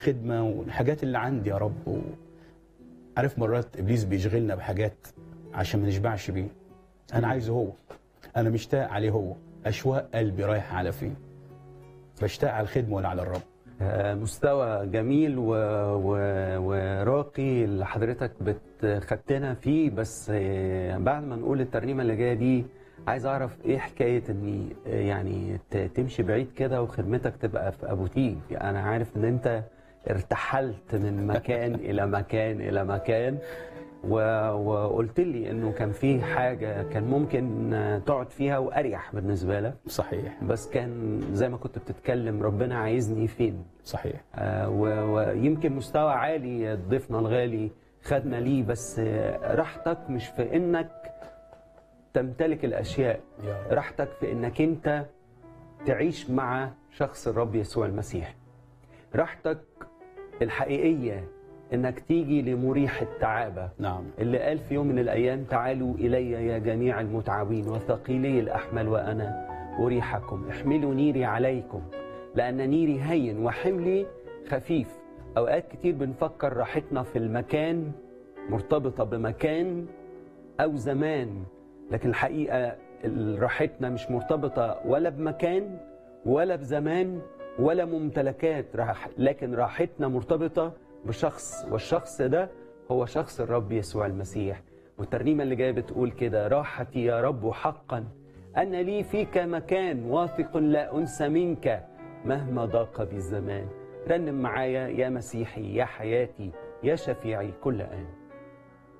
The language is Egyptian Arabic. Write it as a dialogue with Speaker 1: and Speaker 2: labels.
Speaker 1: خدمه والحاجات اللي عندي يا رب و... عارف مرات ابليس بيشغلنا بحاجات عشان ما نشبعش بيه انا عايزه هو انا مشتاق عليه هو اشواق قلبي رايح على فين بشتاق على الخدمه ولا على الرب
Speaker 2: آه، مستوى جميل و... و... وراقي اللي حضرتك بتخدتنا فيه بس آه، بعد ما نقول الترنيمه اللي جايه دي عايز اعرف ايه حكايه اني آه، يعني ت... تمشي بعيد كده وخدمتك تبقى في ابو تيج انا عارف ان انت ارتحلت من مكان الى مكان الى مكان و... وقلت لي انه كان في حاجه كان ممكن آه، تقعد فيها واريح بالنسبه لك
Speaker 1: صحيح
Speaker 2: بس كان زي ما كنت بتتكلم ربنا عايزني فين
Speaker 1: صحيح
Speaker 2: آه، و- ويمكن مستوى عالي ضيفنا الغالي خدنا ليه بس آه، راحتك مش في انك تمتلك الاشياء
Speaker 1: يا رب.
Speaker 2: راحتك في انك انت تعيش مع شخص الرب يسوع المسيح راحتك الحقيقيه انك تيجي لمريح التعابه
Speaker 1: نعم
Speaker 2: اللي قال في يوم من الأيام تعالوا إلي يا جميع المتعبين وثقيلي الأحمل وأنا أريحكم احملوا نيري عليكم لأن نيري هين وحملي خفيف أوقات كتير بنفكر راحتنا في المكان مرتبطة بمكان أو زمان لكن الحقيقة ال- راحتنا مش مرتبطة ولا بمكان ولا بزمان ولا ممتلكات راح لكن راحتنا مرتبطة بشخص والشخص ده هو شخص الرب يسوع المسيح والترنيمة اللي جاية بتقول كده راحتي يا رب حقا أن لي فيك مكان واثق لا أنسى منك مهما ضاق بي الزمان رنم معايا يا مسيحي يا حياتي يا شفيعي كل آن